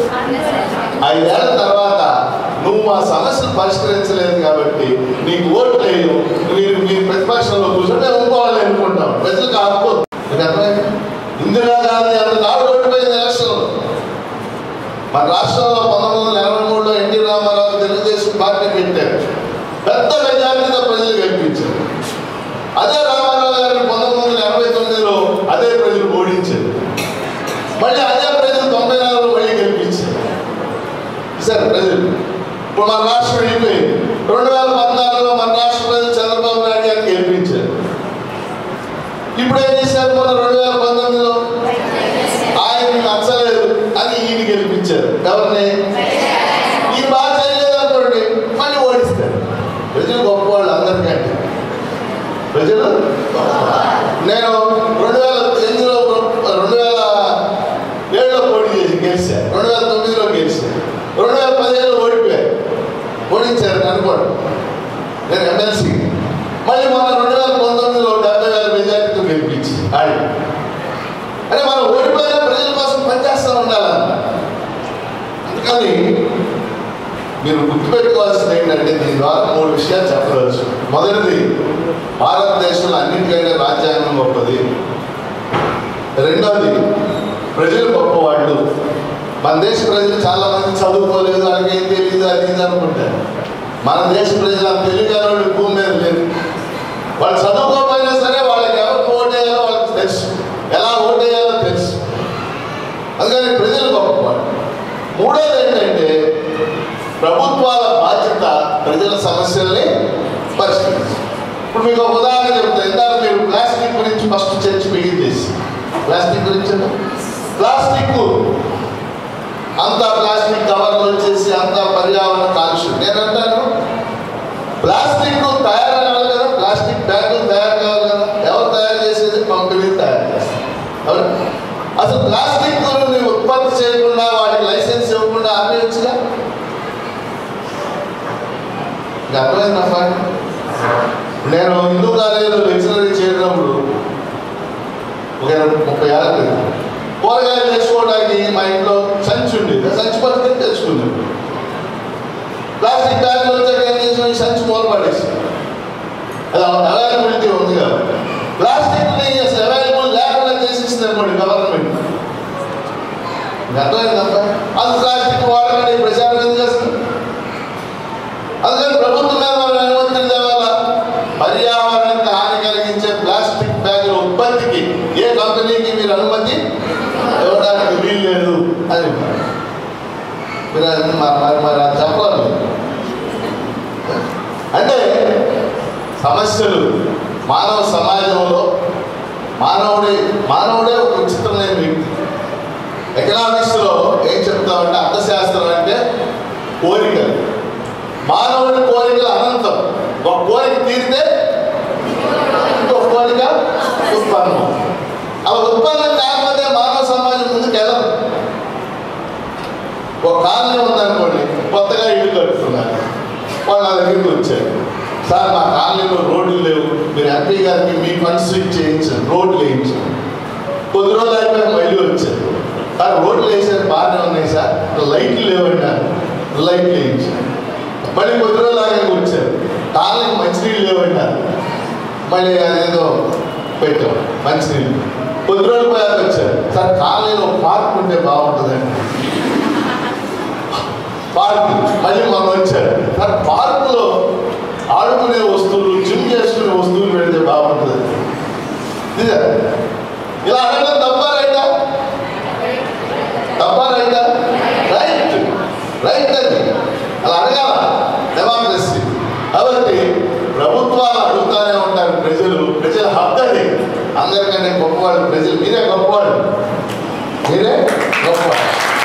ఐదేళ్ల తర్వాత నువ్వు మా సమస్యలు పరిష్కరించలేదు కాబట్టి నీకు ఓటు లేదు మీరు మీరు ప్రతిపక్షంలో కూర్చొని మేము ఇంకోవాలి అనుకుంటాం ప్రజలకు హక్కు మీకు అర్థమైంది ఇందిరాగాంధీ అంత ఆవిడ ఓడిపోయింది ఎలక్షన్లో మన రాష్ట్రంలో పంతొమ్మిది వందల ఎనభై మూడులో ఎన్టీ రామారావు తెలుగుదేశం పార్టీ పెట్టారు పెద్ద మెజార్టీతో ప్రజలు గెలిపించారు అదే రామారావు గారిని పంతొమ్మిది వందల ఎనభై తొమ్మిదిలో అదే ప్రజలు ఓడించారు మళ్ళీ అదే ప్రజలు తొంభై నాలుగులో మళ్ళీ గెలిపించారు సార్ ప్రజలు ఇప్పుడు మన రాష్ట్రం వెళ్ళిపోయింది రెండు వేల పద్నాలుగులో మన రాష్ట్ర ప్రజలు చంద్రబాబు నాయుడు గారిని గెలిపించారు ఇప్పుడు ఏం చేశారు మొన్న రెండు వేల పంతొమ్మిదిలో ఆయన నచ్చలేదు అని ఈయన గెలిపించారు ఎవరిని ఈయన బాగా చేయలేదు అనుకోండి మళ్ళీ ఓడిస్తారు ప్రజలు గొప్పవాళ్ళు అందరికంటే ప్రజలు నేను రెండు వేల ఎనిమిదిలో రెండు వేల ఏడులో పోటీ చేసి గెలిచాను రెండు వేల తొమ్మిదిలో గెలిచాను రెండు వేల పదిహేనులో ఓడిపోయాను ఓడించారు అనుకోండి నేను ఎమ్మెల్సీ మళ్ళీ మొన్న రెండు వేల పంతొమ్మిదిలో డెబ్బై వేల మెజార్టీతో గెలిపించి ఆడి అంటే మనం ఓడిపోయిన ప్రజల కోసం పనిచేస్తూ ఉండాలన్న అందుకని మీరు గుర్తుపెట్టుకోవాల్సింది ఏంటంటే దీని ద్వారా మూడు విషయాలు చెప్పవచ్చు మొదటిది భారతదేశంలో అన్నింటికంటే రాజ్యాంగం గొప్పది రెండవది ప్రజలు గొప్పవాళ్ళు మన దేశ ప్రజలు చాలా మంది చదువుకోలేదు వాళ్ళకి ఏం తెలియదు అది ఇది అనుకుంటారు మన దేశ ప్రజలు అంత తెలియని వాళ్ళు భూమి మీద లేదు వాళ్ళు చదువుకోకపోయినా సరే వాళ్ళకి ఎవరికి ఓటేయాలో వాళ్ళకి తెలుసు ఎలా ఓటేయాలో తెలుసు అందుకని ప్రజలు గొప్పవాళ్ళు మూడోది ఏంటంటే ప్రభుత్వాల బాధ్యత ప్రజల సమస్యల్ని పరిష్కరించు ఇప్పుడు మీకు ఒక ఉదాహరణ చెప్తా ఇందాక మీరు ప్లాస్టిక్ గురించి ఫస్ట్ చర్చ మిగిలిందేసి ప్లాస్టిక్ గురించి అంటే ప్లాస్టిక్ అంతా ప్లాస్టిక్ కవర్లు వచ్చేసి అంతా పర్యావరణ కాలుష్యం నేను అంటాను ప్లాస్టిక్ తయారు కావాలి కదా ప్లాస్టిక్ బ్యాగులు తయారు కావాలి కదా ఎవరు తయారు చేసేది కంపెనీలు తయారు చేస్తారు అవునా? అసలు ప్లాస్టిక్ ని ఉత్పత్తి చేయకుండా వాటికి లైసెన్స్ ఇవ్వకుండా ఆపేయచ్చుగా ఇంకా అర్థమైందమ్మా నేను హిందూ కాలేజీలో లెక్చరరీ చేరినప్పుడు ఒక ఇరవై ముప్పై ఏళ్ళ క్రితం కూరగాయలు తెచ్చుకోవడానికి మా ఇంట్లో సంచి ఉండేది ఆ సంచి పట్టుకొని తెచ్చుకున్నాను ప్లాస్టిక్ బ్యాగ్లు వచ్చాక ఏం చేసాం ఈ సంచి మూల పడేసి అది అవైలబిలిటీ ఉంది కాబట్టి ప్లాస్టిక్ని అసలు అవైలబుల్ లేకుండా చేసేసింది అనుకోండి గవర్నమెంట్ మీకు అర్థమైందమ్మా అది ప్లాస్టిక్ వాడకండి ప్రచారం ఎందుకు చేస్తుంది అందుకని ప్రభుత్వం మీద మనం అనుమతి తేవాలా పర్యావరణానికి హాని కలిగించే ప్లాస్టిక్ బ్యాగుల ఉత్పత్తికి ఏ కంపెనీకి మీరు అనుమతి ఇవ్వడానికి వీలు లేదు అని మీరు అది మరి మరి మరి అది చెప్పాలి అంటే సమస్యలు మానవ సమాజంలో మానవుడి మానవుడే ఒక విచిత్రమైన వ్యక్తి ఎకనామిక్స్లో ఏం చెప్తామంటే అర్థశాస్త్రం అంటే కోరికలు మానవుడి కోరికలు అనంతం ఒక కోరిక తీరితే ఇంకో కోరిక ఉత్పన్నం అలా ఉత్పన్నం కాకపోతే మానవ సమాజం ముందుకు వెళ్ళదు ఒక కాలనీ ఉందనుకోండి కొత్తగా ఇల్లు కట్టుకున్నారు వాళ్ళు నా దగ్గరికి వచ్చారు సార్ మా కాలనీలో రోడ్లు లేవు మీరు ఎంపీ గారికి మీ ఫండ్స్ చేయించండి రోడ్లు వేయించండి కొద్ది రోజులు అయిపోయి మళ్ళీ వచ్చారు సార్ రోడ్లు వేసారు బాగానే ఉన్నాయి సార్ లైట్లు లేవన్నారు లైట్లు వేయించారు మళ్ళీ కొద్ది రోజులు ఆగాక వచ్చారు కాలనీకి మంచినీళ్ళు లేవన్నారు మళ్ళీ అదేదో పెట్టాం మంచినీళ్ళు కొద్ది రోజులు పోయాక వచ్చారు సార్ కాలనీలో పార్క్ ఉంటే బాగుంటుందండి పార్క్ మళ్ళీ మనం వచ్చారు సార్ పార్కులో ఆడుకునే వస్తువులు జిమ్ చేసుకునే వస్తువులు పెడితే బాగుంటుంది ఇదే ఇలా అడగడం తప్ప రైటా తప్ప రైటా రైట్ రైట్ అది అలా అడగాల డెమోక్రసీ కాబట్టి ప్రభుత్వాలు అడుగుతానే ఉంటారు ప్రజలు ప్రజల హక్కు అది అందరికంటే గొప్పవాళ్ళు ప్రజలు మీరే గొప్పవాళ్ళు మీరే గొప్పవాళ్ళు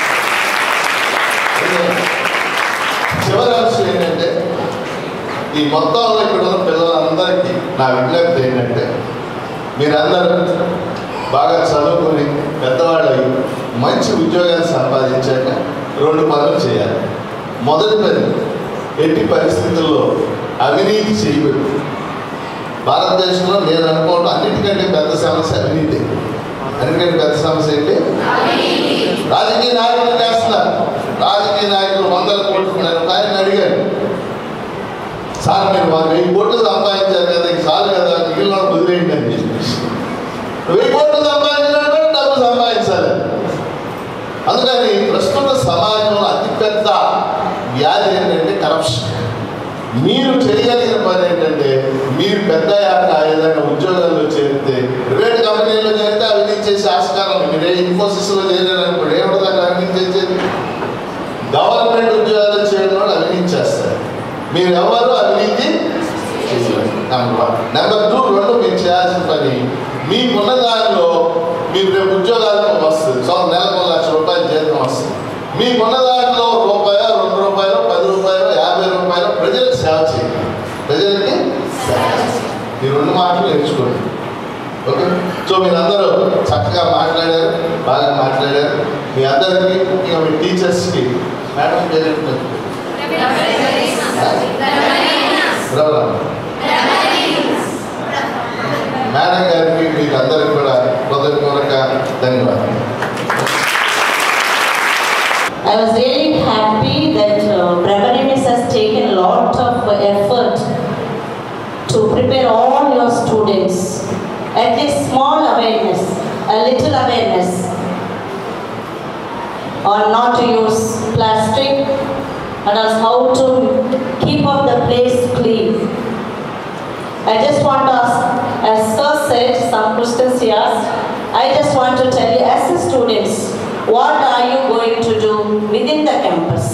చివరి అంశం ఏంటంటే ఈ మొత్తంలో ఇక్కడ ఉన్న పిల్లలందరికీ నా విజ్ఞప్తి ఏంటంటే మీరందరూ బాగా చదువుకుని పెద్దవాళ్ళు అయ్యి మంచి ఉద్యోగాలు సంపాదించాక రెండు పనులు చేయాలి మొదటి పని ఎట్టి పరిస్థితుల్లో అవినీతి చేయకూడదు భారతదేశంలో నేను అనుకోవడం అన్నిటికంటే పెద్ద సమస్య అవినీతి అన్నిటికంటే పెద్ద సమస్య ఏంటి రాజకీయ నాయకులు చేస్తున్నారు రాజకీయ నాయకులు వందల కోట్లు నేను ఒక ఆయన అడిగాను సార్ మీరు మాకు వెయ్యి కోట్లు సంపాదించారు కదా ఇంక చాలు కదా మిగిలిన వదిలేయండి అని చెప్పేసి వెయ్యి కోట్లు సంపాదించినట్టు డబ్బు సంపాదించాలి అందుకని ప్రస్తుత సమాజంలో అతిపెద్ద వ్యాధి ఏంటంటే కరప్షన్ మీరు చేయగలిగిన పని ఏంటంటే మీరు పెద్ద యాక ఏదైనా ఉద్యోగాల్లో చేరితే ప్రైవేట్ కంపెనీలో చేరితే అవినీతి చేసే ఆస్కారం మీరే ఇన్ఫోసిస్లో చేరారనుకోండి ఏమిటి అక్కడ అవినీతి చేసేది గవర్నమెంట్ ఉద్యోగాలు చేయడం వాళ్ళు అవినీతి చేస్తారు మీరు ఎవరు అవినీతి నెంబర్ వన్ నెంబర్ టూ రెండు మీరు చేయాల్సిన పని మీకున్న దానిలో మీకు రేపు ఉద్యోగాలకు వస్తుంది సో నెలకు ఒక లక్ష రూపాయలు జీతం వస్తుంది మీకున్న దాంట్లో రూపాయ రెండు రూపాయలు పది రూపాయలు యాభై రూపాయలు ప్రజలకు సేవ చేయండి ప్రజలకి సేవ చేయండి. ఈ రెండు మాటలు నేర్చుకోండి ఓకే సో మీరందరూ చక్కగా మాట్లాడారు బాగా మాట్లాడారు మీ అందరికీ ముఖ్యంగా మీ టీచర్స్కి మేడం పేరు ఏంటి? రవణ. మేడం గారికి మీకు అందరికి కూడా హృదయపూర్వక ధన్యవాదాలు I was really happy that uh, Brahmanimis has taken a lot of effort to prepare all your students. At least small awareness, a little awareness on not to use plastic and also how to keep up the place clean. I just want to ask, as Sir said, some questions he asked, I just want to tell you as the students, what are you going to do within the campus?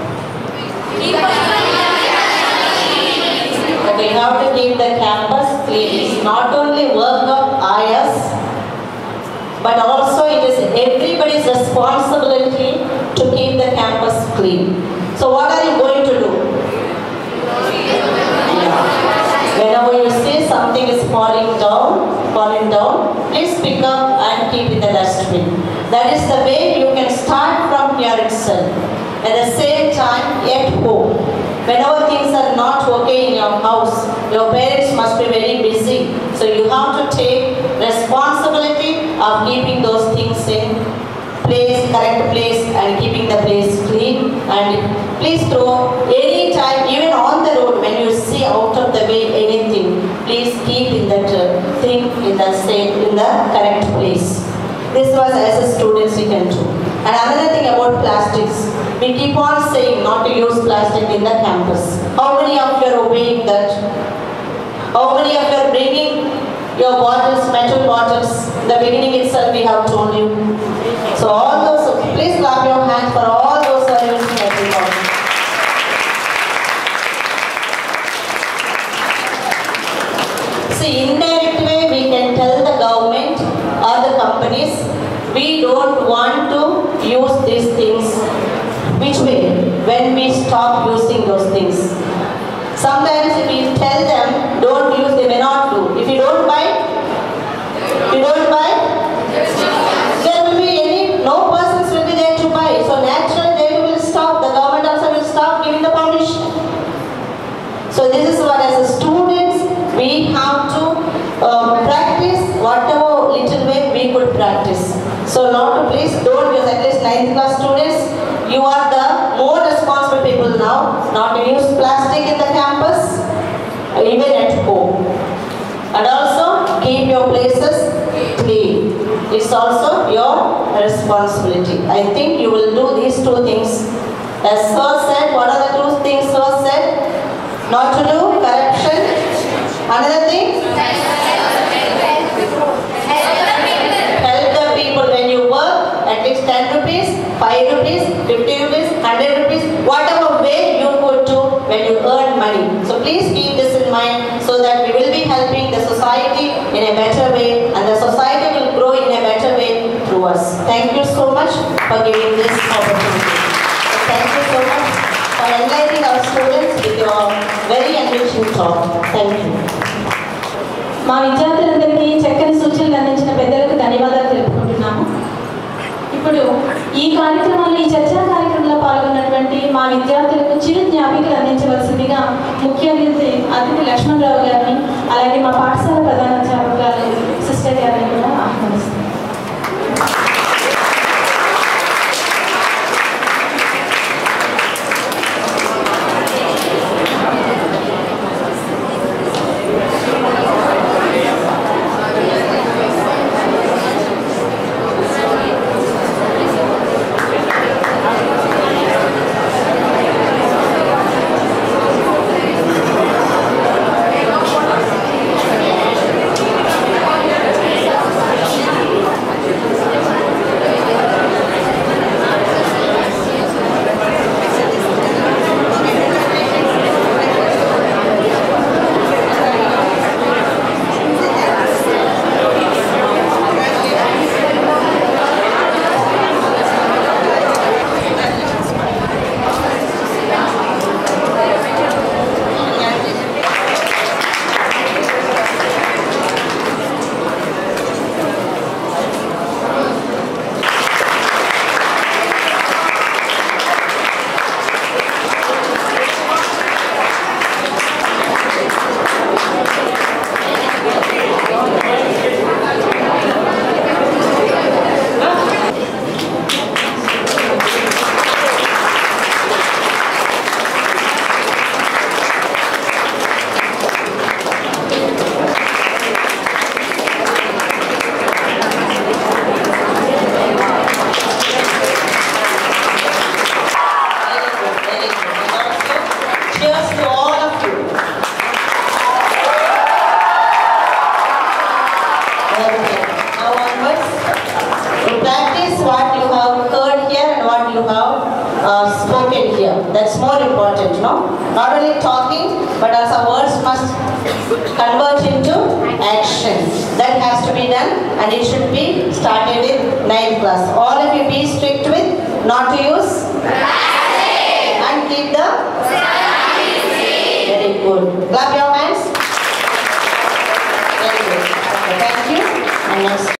Okay, how to keep the campus clean. It's not only work of IS, but also it is everybody's responsibility to keep the campus clean. So what are you going to do? Whenever you see something is falling down, falling down, please pick up and keep in the dustbin. That is the way you can start from here itself. At the same time, at home. Whenever things are not okay in your house, your parents must be very busy. So you have to take responsibility of keeping those things in place, correct place and keeping the place clean. And please throw any time, even on the road, when you see out of the way anything, please keep in that uh, thing in the same, in the correct place. This was as a students we can do. And another thing about plastics, we keep on saying not to use plastic in the campus. How many of you are obeying that? How many of you are bringing your bottles, metal bottles? In the beginning itself we have told you. So all those, please clap your hands for all those who are using metal bottles. See, indirect way we can tell the government or the companies, we don't want to use these things. Which way? When we stop using those things. Sometimes we tell them, don't use, they may not do. If you don't buy, if you don't buy, please don't use at least 9th class students. You are the more responsible people now, not to use plastic in the campus, even at home. And also keep your places clean. It's also your responsibility. I think you will do these two things. As sir said, what are the two things sir said? Not to do corruption. Another thing? Help the people when you work, at least 10 rupees, 5 rupees, 50 rupees, 100 rupees, whatever way you could do when you earn money. So please keep this in mind so that we will be helping the society in a better way and the society will grow in a better way through us. Thank you so much for giving this opportunity. So thank you so much for enlightening our students with your very enriching talk. Thank you. మా విద్యార్థులందరికీ చక్కని సూచనలు అందించిన పెద్దలకు ధన్యవాదాలు తెలుపుకుంటున్నాము ఇప్పుడు ఈ కార్యక్రమంలో ఈ చర్చా కార్యక్రమంలో పాల్గొన్నటువంటి మా విద్యార్థులకు చిరు జ్ఞాపికలు అందించవలసిందిగా ముఖ్య అతిథి అతిథి లక్ష్మణరావు గారిని అలాగే మా పాఠశాల ప్రధానాధ్యాపకురాలు సిస్టర్ గారిని కూడా ఆహ్వానిస్తున్నాం Cheers to all of you. Okay, now onwards, to practice what you have heard here and what you have uh, spoken here. That's more important, no? Not only talking, but also words must convert into action. That has to be done and it should be started with 9th class. All of you be strict with not to use and keep the very good. Clap your hands. Very good. Okay, thank you. And next.